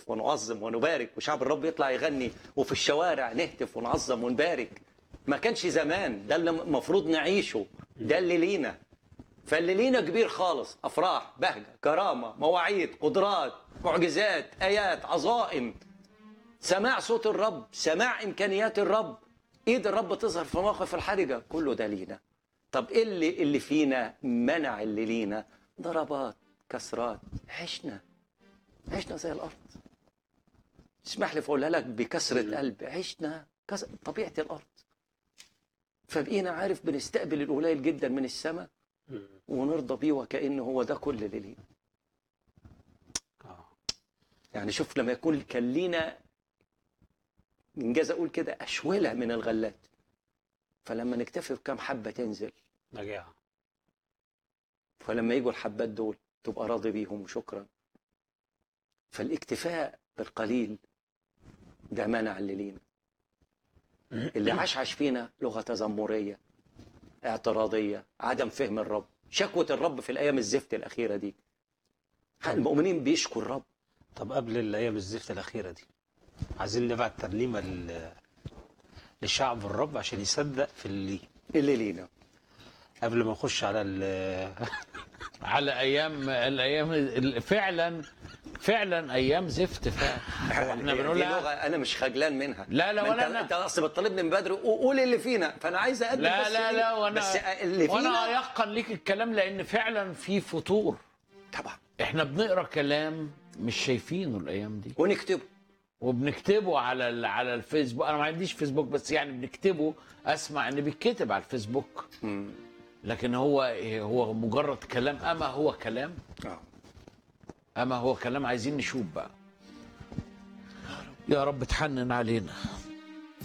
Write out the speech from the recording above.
نهتف ونعظم ونبارك وشعب الرب يطلع يغني وفي الشوارع نهتف ونعظم ونبارك ما كانش زمان ده اللي المفروض نعيشه ده اللي لينا فاللي لينا كبير خالص افراح بهجه كرامه مواعيد قدرات معجزات ايات عظائم سماع صوت الرب سماع امكانيات الرب ايد الرب تظهر في مواقف الحرجه كله ده لينا طب ايه اللي اللي فينا منع اللي لينا ضربات كسرات عشنا عشنا زي الارض اسمح لي اقولها لك بكسره قلب عشنا كس... طبيعه الارض فبقينا عارف بنستقبل القليل جدا من السماء ونرضى بيه وكأنه هو ده كل اللي لينا آه. يعني شوف لما يكون كان لينا انجاز اقول كده اشوله من الغلات فلما نكتفي بكام حبه تنزل نجاح فلما يجوا الحبات دول تبقى راضي بيهم وشكرا فالاكتفاء بالقليل ده منع اللي لينا اللي عشعش فينا لغه تذمريه اعتراضيه عدم فهم الرب شكوى الرب في الايام الزفت الاخيره دي المؤمنين بيشكوا الرب طب قبل الايام الزفت الاخيره دي عايزين نبعت ترنيمه لل... لشعب الرب عشان يصدق في اللي اللي لينا قبل ما نخش على ال... على ايام الايام ال- فعلا فعلا ايام زفت فعلا احنا دي بنقول لغه انا مش خجلان منها لا، لا، ما ولا انت أنا. انت اصل بتطالبني من بدري قول اللي فينا فانا عايز اقدم لا بس لا إيه؟ لا وانا بس اللي وانا فينا ايقن ليك الكلام لان فعلا في فطور طبعا احنا بنقرا كلام مش شايفينه الايام دي ونكتبه وبنكتبه على ال- على الفيسبوك انا ما عنديش فيسبوك بس يعني بنكتبه اسمع ان بيتكتب على الفيسبوك مم. لكن هو هو مجرد كلام اما هو كلام آه. اما هو كلام عايزين نشوف بقى يا رب تحنن علينا